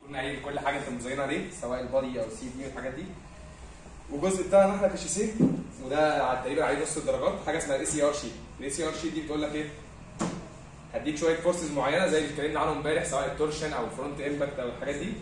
قلنا ايه كل حاجه انت مزينها ليه سواء البادي او السي دي والحاجات دي والجزء بتاعنا احنا كشيسيه وده على- تقريبا عليه نص الدرجات حاجه اسمها الاي سي ار شيت الاي سي ار شيت دي بتقول لك ايه هديك شويه فورسز معينه زي اللي اتكلمنا عنهم امبارح سواء التورشن او الفرونت امباكت او الحاجات دي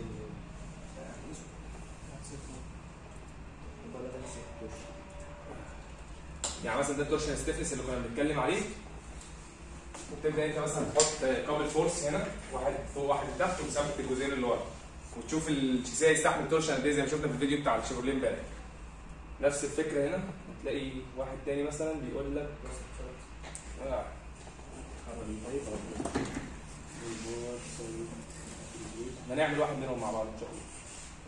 يعني مثلا ده التورشن ستيفنس اللي كنا بنتكلم عليه وتبدا انت مثلا تحط كابل فورس هنا واحد فوق واحد تحت ومثبت الجزئين اللي ورا وتشوف الشيسيه يستحمل تورشن قد ايه زي ما شفنا في الفيديو بتاع الشيفروليه امبارح نفس الفكره هنا هتلاقي واحد تاني مثلا بيقول لك آه. هنعمل واحد منهم مع بعض ان شاء الله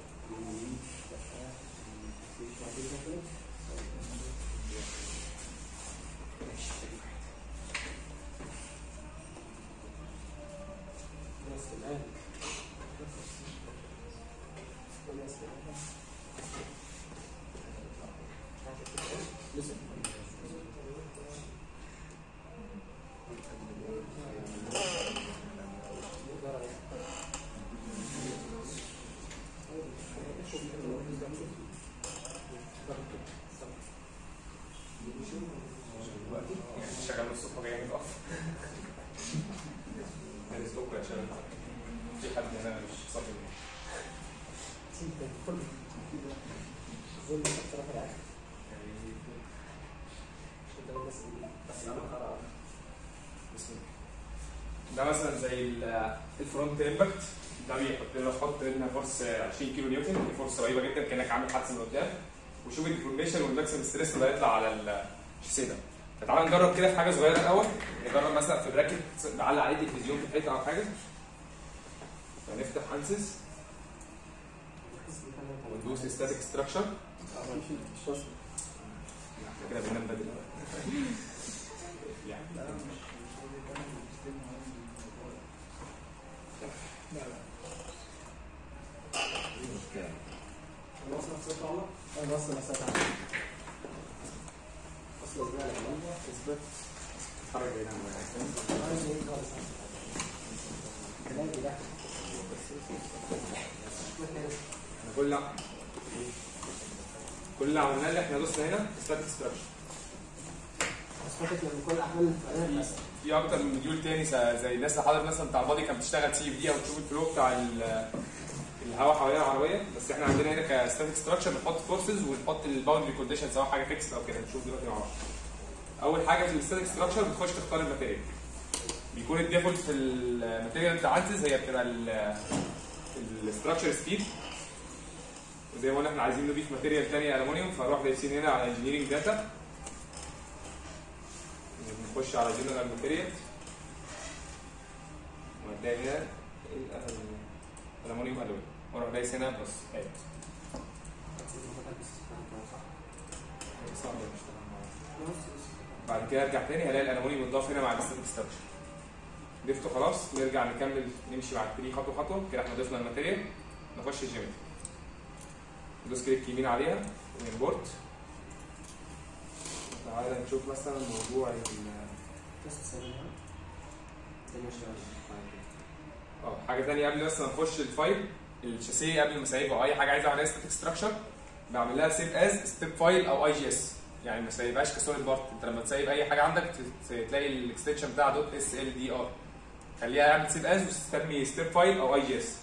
دلوقتي يعني شغال من الصبح جاي من الاوف هاني ستوك يا شباب في حد هنا مش صافي بسم الله. ده مثلا زي ال- الفرونت امباكت ده بيحط لنا تحط لنا فورس 20 كيلو نيوتن دي فورس رهيبه جدا كانك عامل حادثه من قدام وشوف الديفورميشن والماكسيمم ستريس اللي هيطلع على الشيسيه ده فتعالى نجرب كده في حاجه صغيره الاول نجرب مثلا في براكت نعلق عليه تلفزيون في حته او حاجه فنفتح انسز وندوس ستاتيك ستراكشر كده بننام بدري يعني احنا كل كل اللي عملناه اللي احنا دوسنا هنا ستاتيك ستراكشر في اكتر من مديول تاني س- زي الناس اللي حضرت مثلا بتاع البادي كانت بتشتغل سي اف دي او تشوف الفلو بتاع ال- الهواء حوالين العربيه بس احنا عندنا هنا كستاتيك ستراكشر بنحط فورسز ونحط الباوندري كونديشن سواء حاجه فيكس او كده نشوف دلوقتي مع بعض. اول حاجه في الستاتيك ستراكشر بتخش تختار الماتيريال بيكون الديفولت في الماتيريال بتاع انتز هي بتبقى الستراكشر ستيل وزي ما قلنا احنا عايزين نضيف ماتيريال تانية الومنيوم فنروح دايسين هنا على انجينيرنج داتا نخش على جنرال ماتيريال وهتلاقي هنا الالومنيوم الوي واروح دايس هنا بلس اد بعد كده ارجع تاني هلاقي الالومنيوم متضاف هنا مع الستاتيك ستراكشر ضفته خلاص نرجع نكمل نمشي مع التري خطوه خطوه كده احنا ضفنا الماتيريال نخش الجيمتري ندوس كليك يمين عليها ونمبورت تعالى نشوف مثلا موضوع ال- اه حاجه ثانيه قبل بس ما نخش الفايل الشاسيه قبل ما اسيبه او اي حاجه عايز اعملها ستاتيك ستراكشر بعمل لها سيف از ستيب فايل او اي جي اس يعني ما تسيبهاش كسوليد بارت انت لما تسيب اي حاجه عندك ت- تلاقي الاكستنشن بتاع دوت اس ال دي ار خليها اعمل سيف از وتسمي ستيب فايل او اي جي اس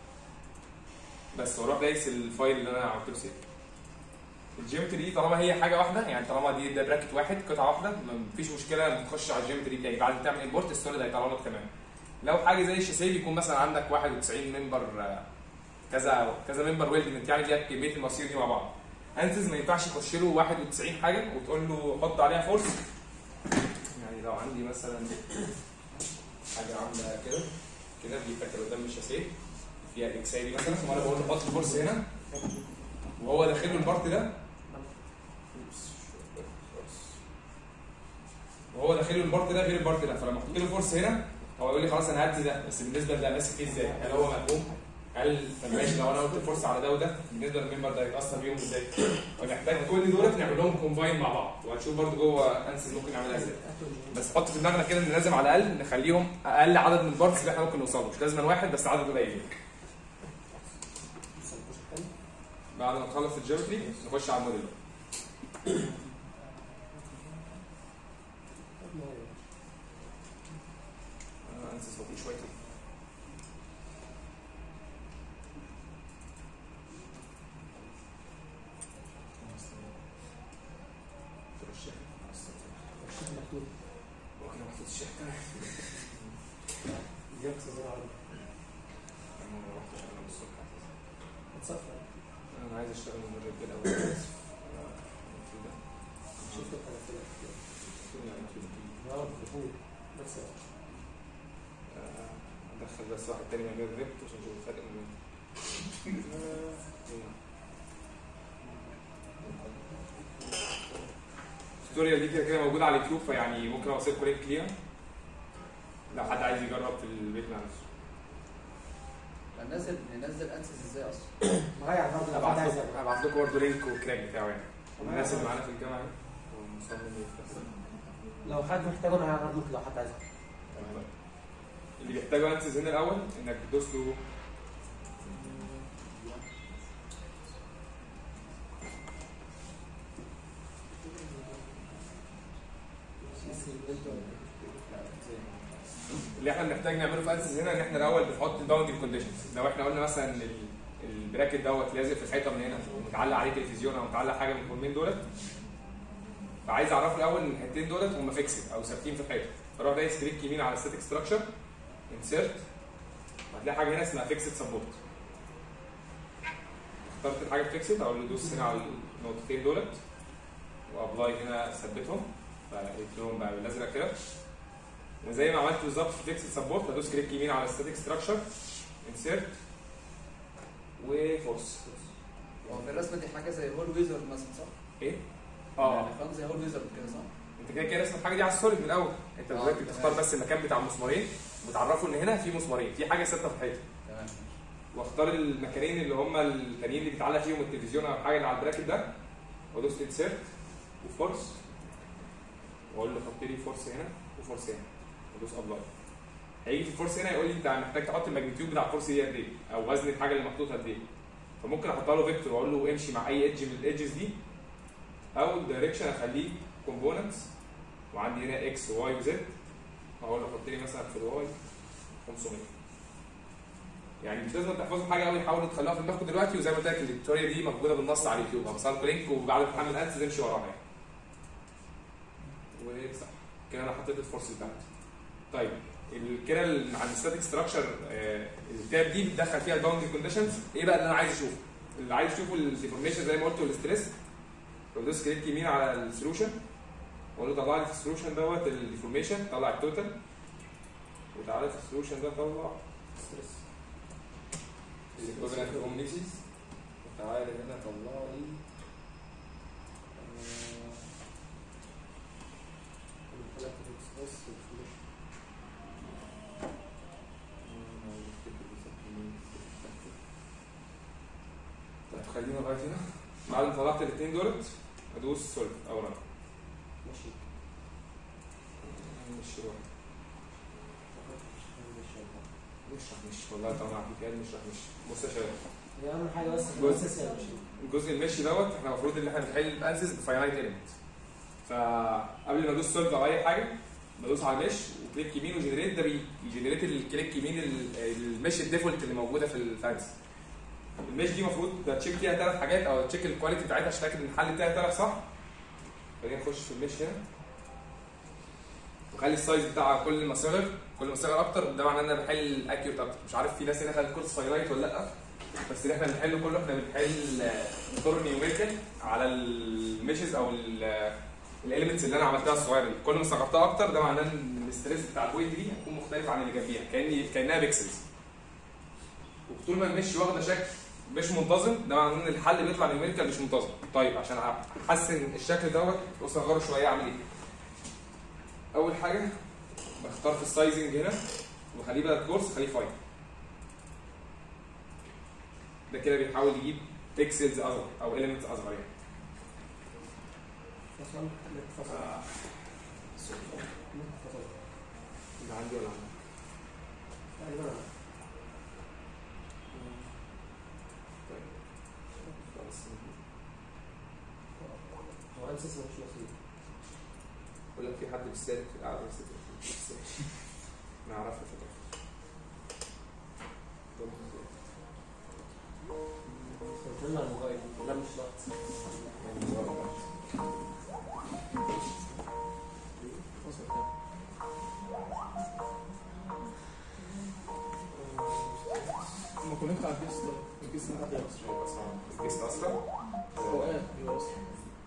بس واروح دايس الفايل اللي انا عملت له سيف الجيومتري دي طالما هي حاجه واحده يعني طالما دي ده براكت واحد قطعه واحده مفيش مشكله لما تخش على الجيومتري تاني بعد ما تعمل امبورت السوليد هيطلع لك تمام لو حاجه زي الشاسيه بيكون مثلا عندك 91 ممبر آه، كذا كذا ممبر ويلد يعني فيها كميه المصير دي مع بعض انسز ما ينفعش يخش له 91 حاجه وتقول له حط عليها فورس يعني لو عندي مثلا حاجه عامله كده كده دي فاكر قدام الشاسيه فيها الاكساي دي مثلا وانا بقول له حط فورس هنا وهو داخل له البارت ده وهو داخل له البارت ده غير البارت ده فلما احط له فورس هنا هو يقول لي خلاص انا هدي ده بس بالنسبه لده ماسك فيه ازاي؟ هل هو مقبوم؟ هل طب ماشي لو انا قلت فورس على ده وده بالنسبه للممبر ده هيتاثر بيهم ازاي؟ ونحتاج كل دولت نعمل لهم كومباين مع بعض وهنشوف برضو جوه انسز ممكن نعملها ازاي بس حط في دماغنا كده ان لازم على الاقل نخليهم اقل عدد من البارتس اللي احنا ممكن نوصل له مش لازم واحد بس عدد قليل بعد ما نخلص الجيومتري نخش على الموديل بقى. آه، انسى صوتي شويه كده. ترشح. ممكن محطوط الشيخ تمام جابك صغير عادي انا ما رحتش انا من الصبح أساساً. اتصفى انا عايز اشتغل من الرجال الاول بس آه، كده. شفت الثلاثية كده يعني كده. اه بتقول بس آه، ادخل بس واحد تاني يعمل ريبت عشان نشوف الفرق ما بين التوتوريال دي كده كده موجوده على اليوتيوب فيعني ممكن اوصل لكم لينك ليها لو حد عايز يجرب في البيت مع نفسه ننزل ننزل انسز ازاي اصلا؟ مراجع برضه لو حد هبعت عايز لكم يعمل. هبعت لكم برضه لينك والكراك بتاعه يعني الناس اللي معانا في الجامعه ومصمم يفتح. لو حد محتاجه انا هعرض لك لو حد عايز تمام. اللي بيحتاجه انسز هنا الاول انك بتدوس له اللي احنا بنحتاج نعمله في انسز هنا ان احنا الاول بنحط الباوندري كونديشنز لو احنا قلنا مثلا ان ال- البراكت دوت لازق في الحيطه من هنا ومتعلق عليه تلفزيون او متعلق حاجه من الكولمين دولت فعايز اعرفه الاول ان الحتتين دولت هم فيكسد او ثابتين في الحيطه فاروح دايس كليك يمين على ستاتيك ستراكشر انسيرت هتلاقي حاجه هنا اسمها فيكسد سبورت اخترت الحاجه فيكسد اقول له دوس هنا على النقطتين دولت وابلاي هنا ثبتهم فقلت لهم بقى بالازرق كده وزي ما عملت بالظبط في فيكسد سبورت هدوس كليك يمين على ستاتيك ستراكشر انسيرت وفورس هو في الرسمه دي حاجه زي هول ويزرد مثلا صح؟ ايه؟ اه يعني فاهم زي هول ويزرد كده صح؟ انت كده كده رسم الحاجه دي على السوليد من الاول انت اه، دلوقتي تمام. بتختار بس المكان بتاع المسمارين وتعرفه ان هنا في مسمارين في حاجه ثابته في الحيطه تمام واختار المكانين اللي هم التانيين اللي بيتعلق فيهم التلفزيون او الحاجه اللي على البراكت ده وادوس انسيرت وفورس واقول له حط لي فورس هنا وفورس هنا وادوس ابلاي هيجي في الفورس هنا يقول لي انت محتاج تحط الماجنتيود بتاع الفورس دي قد ايه او وزن الحاجه اللي محطوطه قد ايه فممكن احطها له فيكتور واقول له امشي مع اي ايدج من الايدجز دي او الدايركشن اخليه كومبوننتس وعندي هنا اكس وواي وزد اقول له حط لي مثلا في الواي 500 يعني مش لازم تحفظوا حاجه قوي حاولوا تخلوها في دماغكم دلوقتي وزي ما قلت لك التوتوريال دي موجوده بالنص على اليوتيوب هبصل لكم لينك وبعد ما تحمل انسز امشي وراها يعني وصح كده انا حطيت الفورس بتاعتي طيب ال- كده ال- عند الستاتيك ستراكشر التاب دي بتدخل فيها الباوندري كونديشنز ايه بقى اللي انا عايز اشوفه اللي عايز اشوفه الديفورميشن زي ما قلت والستريس بدوس كليك يمين على السولوشن واقول له طلع لي في السولوشن دوت الديفورميشن طلع التوتال وتعالى في السولوشن ده طلع ستريس الايكوفالنت كومبلكسيز وتعالى هنا طلع لي طيب خلينا لغايه هنا بعد ما طلعت الاثنين دولت ادوس سولف او رن ماشي مش روح نشرح مش والله طبعا في كلام نشرح مش بص يا شباب هي اهم حاجه بس جزء. الاساس يعني ماشي الجزء المشي دوت احنا المفروض ان احنا بنحل الانسز بفاينايت اليمنت فقبل ما ادوس سولف او اي حاجه بدوس على المش وكليك يمين وجنريت ده بيجنريت الكليك يمين ال- المش الديفولت اللي موجوده في الفانز المش دي المفروض تشيك فيها ثلاث حاجات او تشيك الكواليتي بتاعتها عشان تتاكد ان الحل بتاعي طلع صح خلينا نخش في المش هنا وخلي السايز بتاع كل ما صغر كل ما صغر اكتر ده معناه ان انا بحل اكيوريت اكتر مش عارف في ناس هنا خدت كورس فاينايت ولا لا بس اللي احنا بنحله كله احنا بنحل آه، طرق نيوميريكال على الميشز او الاليمنتس اللي انا عملتها الصغيره دي كل ما صغرتها اكتر ده معناه ان الاستريس بتاع البوينت دي هيكون مختلف عن اللي جنبيها كاني كانها بيكسلز وطول ما المشي واخده شكل مش منتظم ده معناه ان الحل بيطلع نيوميريكال مش منتظم طيب عشان احسن الشكل دوت واصغره شويه اعمل ايه؟ اول حاجه بختار في السايزنج هنا وخليه بدل كورس خليه فاين ده كده بيحاول يجيب بيكسلز اصغر او اليمنتس اصغر يعني فصل فصل آه. فصل ده عندي ولا عندي؟ تقريبا طيب خلاص انسس مش نصيب بقول لك في حد بالسالك في القعده بس بالسالك. نعرفها في الآخر. قلت لنا الموبايل لا مش ضغط لما كونكت على الجيست الجيست ده حد الجست اصلا هو قاعد ايوه اصلا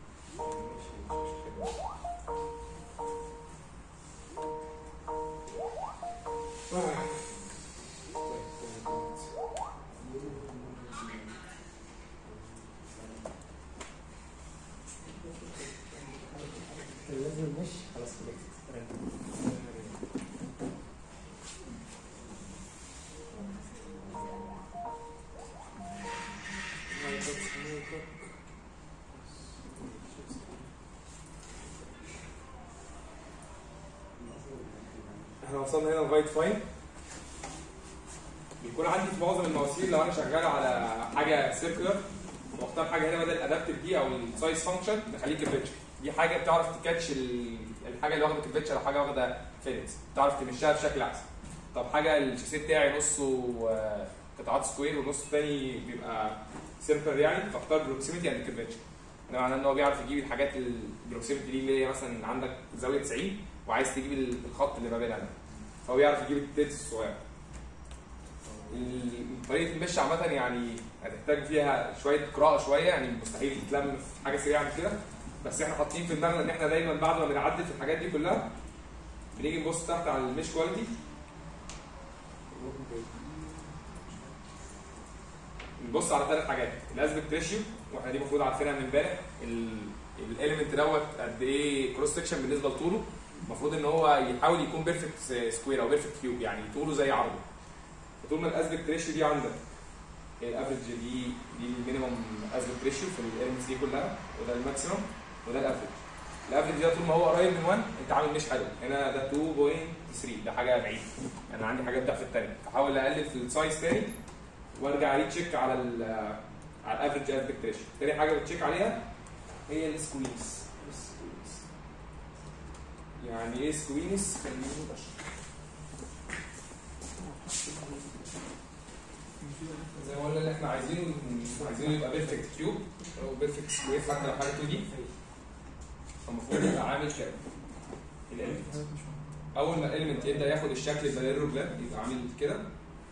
كان لازم مش خلاص كده احنا وصلنا هنا لغايه فاين بيكون عندي في معظم المواسير لو انا شغال على حاجه سيركلر واختار حاجه هنا بدل الادابتيف دي او السايز فانكشن نخليه كيرفتشر دي حاجه بتعرف تكاتش ال- الحاجه اللي واخده كيرفتشر او حاجه واخده فيلنس تعرف تمشيها بشكل احسن طب حاجه الشاسيه بتاعي نصه آه، قطعات سكوير والنص الثاني بيبقى سيركلر يعني فاختار بروكسيميتي اند كيرفتشر ده معناه ان هو بيعرف يجيب الحاجات البروكسيميتي دي اللي هي مثلا عندك زاويه 90 وعايز تجيب الخط اللي ما بينها ده فهو بيعرف يجيب الديتيلز الصغيره ال- طريقه المشي عامه يعني هتحتاج فيها شويه قراءه شويه يعني مستحيل تتلم في حاجه سريعه من كده بس احنا حاطين في دماغنا ان احنا دايما بعد ما بنعدل في الحاجات دي كلها بنيجي نبص تحت على المش كواليتي نبص على ثلاث حاجات الاسبكت ريشيو واحنا دي المفروض عارفينها من امبارح الاليمنت دوت قد ايه كروس سكشن بالنسبه لطوله المفروض ان هو يحاول يكون بيرفكت سكوير او بيرفكت كيوب يعني طوله زي عرضه فطول ما الاسبكت ريشيو دي عندك الافرج دي دي المينيمم اسبكت ريشيو في الاليمنتس دي كلها وده الماكسيمم وده الافرج الافرج ده طول ما هو قريب من 1 انت عامل مش حلو هنا ده 2.3 ده حاجه بعيد انا عندي حاجات ضعف الثانيه فحاول اقلل في السايز تاني وارجع ري تشيك على ال على الافرج اسبكت ريشيو تاني حاجه بتشيك عليها هي السكويز السكويز يعني ايه سكويز خليني اشرح زي ما قلنا اللي احنا عايزينه عايزينه يبقى بيرفكت كيوب او بيرفكت سكوير حتى لو حاجه 2 دي فالمفروض يبقى عامل كده الاليمنت اول ما الاليمنت يبدا ياخد الشكل الباليروجرام يبقى عامل كده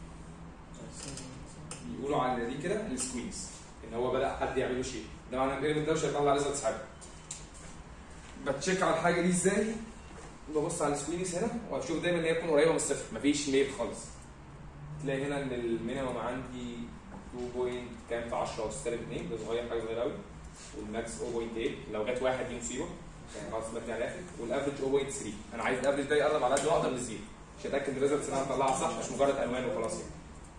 يقولوا على دي كده السكويز ان هو بدا حد يعمله شيء ده معناه ان الاليمنت ده مش هيطلع ريزلتس حاجه بتشيك على الحاجه دي ازاي ببص على السكويز هنا واشوف دايما ان هي تكون قريبه من الصفر مفيش ميل خالص تلاقي هنا ان المينيمم عندي 2 بوينت كام في 10 اس سالب 2 ده صغير حاجه صغيره قوي والماكس 0.8 لو جت واحد دي مصيبه يعني خلاص مبني على الاخر والافرج 0.3 انا عايز الافرج ده يقرب على قد ما اقدر من الزيرو مش هتاكد الريزلتس اللي انا مطلعها صح مش مجرد الوان وخلاص يعني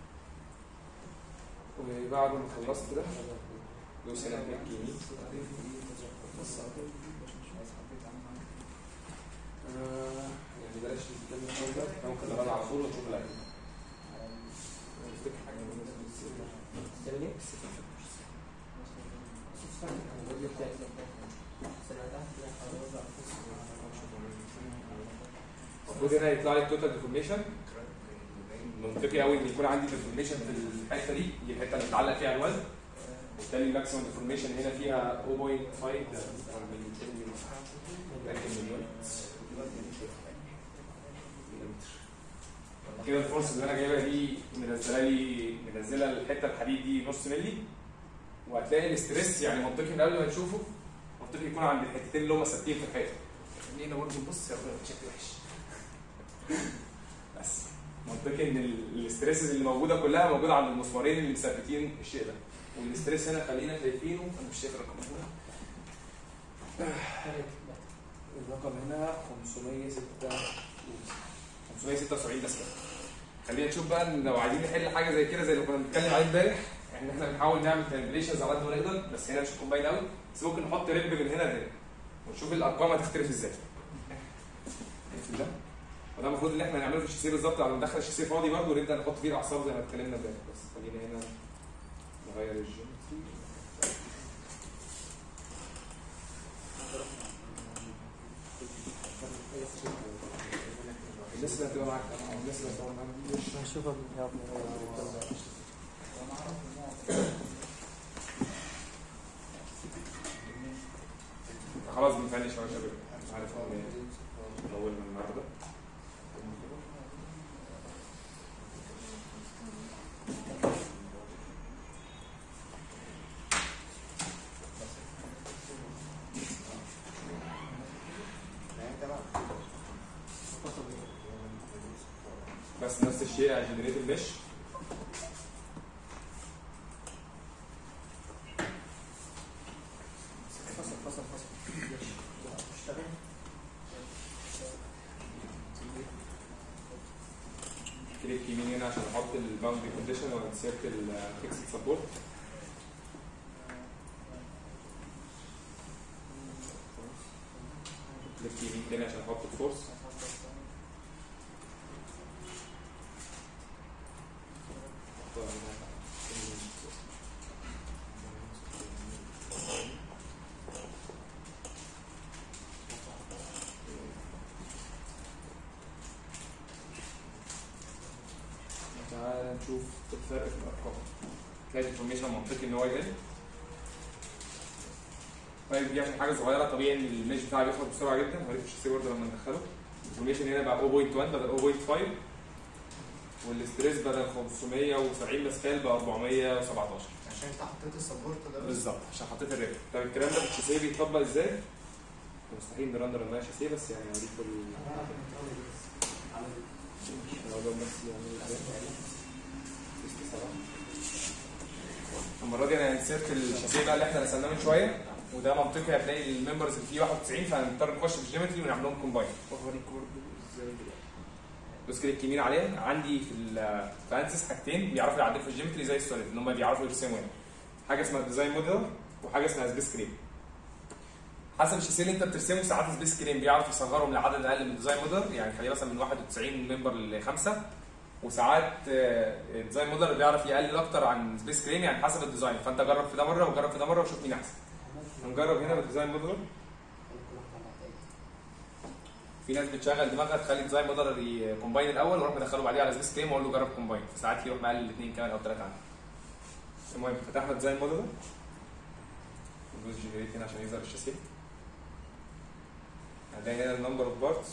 وبعد ما خلصت ده دوس هنا كليك يمين آه، يعني بلاش نتكلم عن ده ممكن نبقى على طول ونشوف الاكل افتكر حاجه تعمل ايه؟ الفيديو بتاعي سمعتها؟ المفروض هنا يطلع لي التوتال ديفورميشن منطقي قوي ان يكون عندي ديفورميشن في الحته دي دي الحته اللي متعلق فيها الوزن بالتالي الماكسيمم ديفورميشن هنا فيها 0.5 مليون كده الفورس اللي انا جايبها دي منزله لي منزله الحته الحديد دي نص ملي وهتلاقي الاستريس يعني منطقي من قبل ما نشوفه منطقي يكون عند الحتتين اللي هم ثابتين في الحيطه خلينا برضه نبص يا رب بشكل وحش بس منطقي ان ال- الاستريسز اللي موجوده كلها موجوده عند المسمارين اللي مثبتين الشيء ده والاستريس هنا خلينا شايفينه انا مش شايف الرقم هنا الرقم هنا 506 576 بس كده خلينا نشوف بقى إن لو عايزين نحل حاجه زي كده زي اللي كنا بنتكلم عليه امبارح ان احنا بنحاول نعمل كالكوليشنز على قد ما نقدر بس هنا مش هتكون باين قوي بس ممكن نحط ريب من هنا لهنا ونشوف الارقام هتختلف ازاي نقفل ده وده المفروض اللي احنا نعمله في الشاسيه بالظبط على ما ندخل الشاسيه فاضي برضه ونبدا نحط فيه الاعصاب زي ما اتكلمنا امبارح بس خلينا هنا نغير الجيومتري اللي هتبقى معاك أو الناس اللي هتبقى معاك مش هنشوفها من خلاص بنفنش اهو يا شباب مش عارف هو ايه اول من النهارده بس نفس الشيء على جنريت المش فصل فصل فصل اشتغل كليك يمين هنا عشان احط الباوندري كونديشن وانسيرت الفيكسد سبورت كليك يمين تاني عشان احط الفورس تعال نشوف الفرق في الارقام تلاقي الانفورميشن منطقي ان هو يقل طيب دي عشان حاجه صغيره طبيعي ان الميش بتاعي بيخلص بسرعه جدا هوريك الشاسيه برضه لما ندخله الانفورميشن هنا بقى 0.1 بدل 0.5 والاستريس بدل 570 باسكال بقى 417 عشان انت حطيت السبورت ده بس بالظبط عشان حطيت الريت طب الكلام ده في الشاسيه بيتطبق ازاي؟ مستحيل نرندر الماء شاسيه بس يعني هوريكم ال- الموضوع بس يعني ازاي المره دي انا انسرت الشاسيه بقى اللي احنا رسمناه من شويه وده منطقي هتلاقي الممبرز اللي فيه 91 فهنضطر نخش في الجيومتري ونعمل لهم كومباين وهوريكم برضه ازاي دلوقتي بس كليك يمين عليها عندي في ال في انسس حاجتين بيعرفوا يعدلوا في الجيومتري زي السوليد ان هم بيعرفوا يرسموا هنا حاجه اسمها ديزاين موديل وحاجه اسمها سبيس كريم حسب الشاسيه اللي انت بترسمه ساعات سبيس كريم بيعرف يصغرهم لعدد اقل من ديزاين موديل يعني خليه مثلا من 91 ممبر لخمسه وساعات آه، ديزاين موديل بيعرف يقلل اكتر عن سبيس كريم يعني حسب الديزاين فانت جرب في ده مره وجرب في ده مره وشوف مين احسن هنجرب هنا بالديزاين موديل في ناس بتشغل دماغها تخلي ديزاين موديل يكومباين الاول واروح مدخله بعديه على سبيس كريم واقول له جرب كومباين فساعات يروح مقلل الاثنين كمان او ثلاثه عنه المهم فتحنا ديزاين موديل ندوس جنريت هنا عشان يظهر الشاسيه هنلاقي هنا النمبر اوف بارتس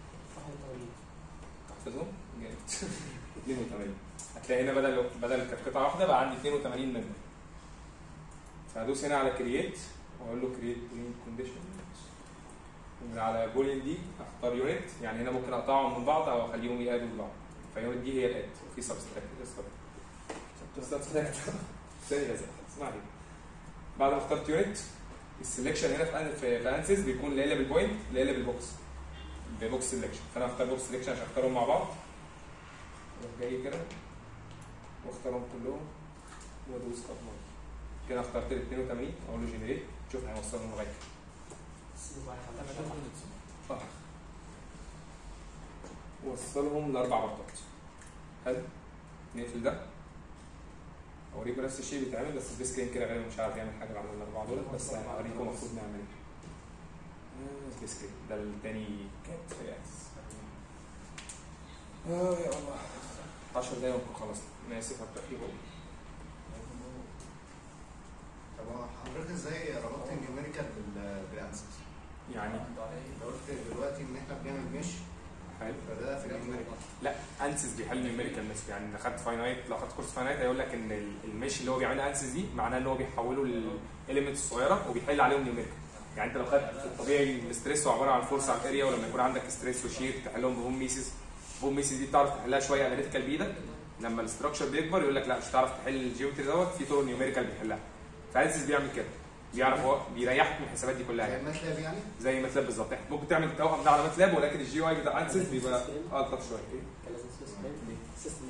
تحفظهم جامد 82 هتلاقي هنا بدل بدل كانت قطعه واحده بقى عندي 82 منهم فهدوس هنا على كرييت واقول له كرييت بولين كونديشن ومن على بولين دي اختار يونت يعني هنا ممكن اقطعهم من بعض او اخليهم يقابلوا بعض فيونت دي هي الاد وفي سبستراكت سبستراكت ثانيه لازم اسمعني بعد ما اخترت يونت السلكشن هنا في أن- في في انسيس بيكون لا الا بالبوينت لا الا بالبوكس ببوكس سلكشن فانا هختار بوكس سلكشن عشان اختارهم مع بعض اروح جاي كده واختارهم كلهم وادوس اب كده اخترت ال 82 اقول له جنريت شوف هيوصلهم لغايه آه. وصلهم لاربع بطات حلو نقفل ده اوريكم نفس الشيء بيتعمل بس البيس كريم كده غالبا مش عارف يعمل حاجه بعد الاربعه دول بس هوريكم المفروض نعمل ايه آه، سبيس كريم ده التاني كات ياس اه يا الله 10 دقايق ونكون خلصنا انا اسف على التاخير طب هو حضرتك ازاي ربطت النيوميريكال بال- بالانسس؟ يعني انت قلت دلوقتي ان احنا بنعمل مش حلو فده في النيوميريكال لا انسس بيحل نيوميريكال مش يعني لو خدت فاينايت لو خدت كورس فاينايت هيقول لك ان ال- المش اللي هو بيعملها انسس دي معناه ان هو بيحوله للاليمنتس الصغيره وبيحل عليهم نيوميريكال يعني انت لو خدت في الطبيعي الاستريس هو عباره عن فورس على الاريا ولما يكون عندك ستريس وشير تحلهم بهوم ميسيس بوم ميسيس دي بتعرف تحلها شويه اناليتيكال بايدك لما الاستراكشر بيكبر يقول لك لا مش هتعرف تحل الجيومتري دوت في طرق نيوميريكال بيحلها فانسس بيعمل كده بيعرف هو بيريحك من الحسابات دي كلها زي يعني الماتلاب يعني زي ماتلاب بالظبط إحنا ممكن تعمل التوأم ده على ماتلاب ولكن الجي اي بتاع انسس بيبقى الطف شويه ايه كان لازم سويس بانك سيستم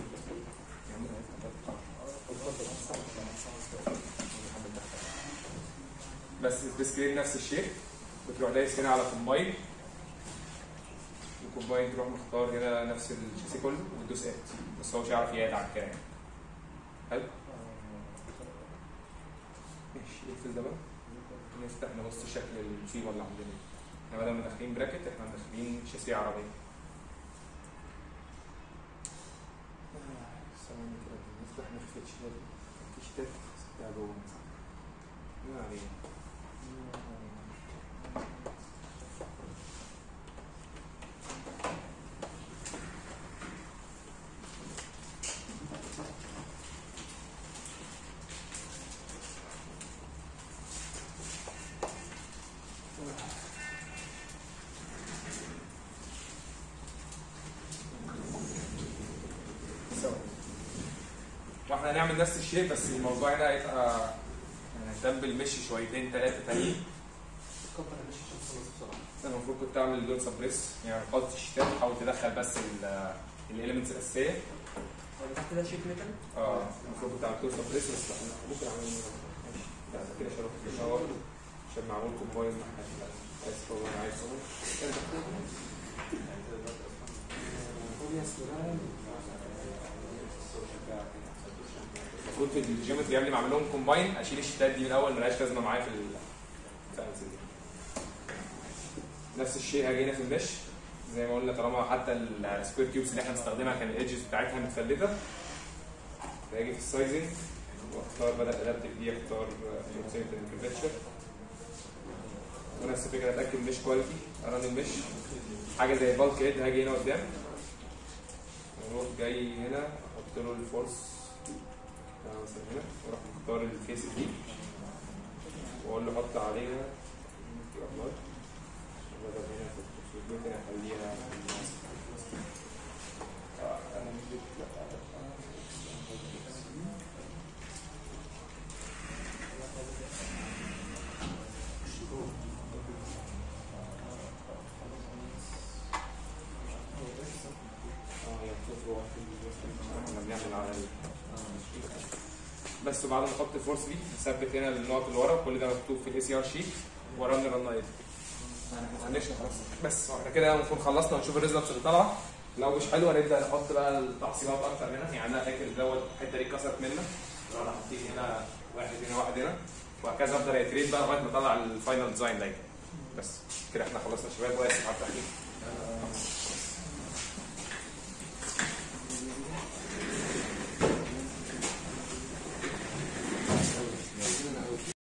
بس السكرين نفس الشيء بتروح دايس هنا على كومباين الكومباين تروح مختار هنا نفس الشيسي كله وتدوس اد بس هو مش هيعرف ياد عن كده يعني حلو ماشي اقفل ده بقى نفتح نبص شكل المصيبه اللي عندنا احنا بدل ما داخلين براكت احنا داخلين شاسيه عربيه سكتشات سكتشات بتاع جوه مثلا ما علينا واحنا هنعمل نفس الشيء بس الموضوع هنا هيبقى هنهتم بالمشي شويتين ثلاثه تانيين كبر مش عشان تخلص بسرعه انا المفروض كنت اعمل دول سبريس يعني حط الشتات حاول تدخل بس الاليمنتس الاساسيه يعني تحت ده شيت ميتال اه المفروض كنت عملت دول سبريس بس لا ممكن اعمل لا ده كده شرف الشاور عشان معمول كومباين اسف والله انا عايز المفروض في الجيومتري قبل ما اعمل لهم كومباين اشيل الشتات دي من الاول ملهاش لازمه معايا في ال الفانسي دي. نفس الشيء هاجي هنا في المش زي ما قلنا طالما حتى السكوير تيوبس اللي احنا بنستخدمها كان الايدجز بتاعتها متفلته باجي في السايزنج واختار بدل ادابتيف دي اختار بروكسيمتي كيرفتشر ونفس الفكره اتاكد مش كواليتي ارن المش حاجه زي بالك هيد هاجي هنا قدام واروح جاي هنا احط له الفورس بتاع مثلا هنا واروح مختار الفيس دي واقول له حط عليها ابلاي بدل هنا في التصوير ممكن اخليها آه، انا مش اه هي بتطلع في ال- احنا بنعمل على ال- بس وبعد ما احط الفورس دي ثبت هنا النقط اللي ورا كل ده مكتوب في الاي سي ار شيت ورن رن ايد هنشرح خلاص بس احنا كده نكون خلصنا ونشوف الريزلتس اللي طالعه لو مش حلوه نبدا نحط بقى التعصيبات اكتر منها يعني انا فاكر دوت الحته دي اتكسرت منه انا حاطين هنا واحد هنا واحد هنا وهكذا افضل اتريد بقى لغايه ما اطلع الفاينل ديزاين ده بس كده احنا خلصنا يا شباب واسف على التاخير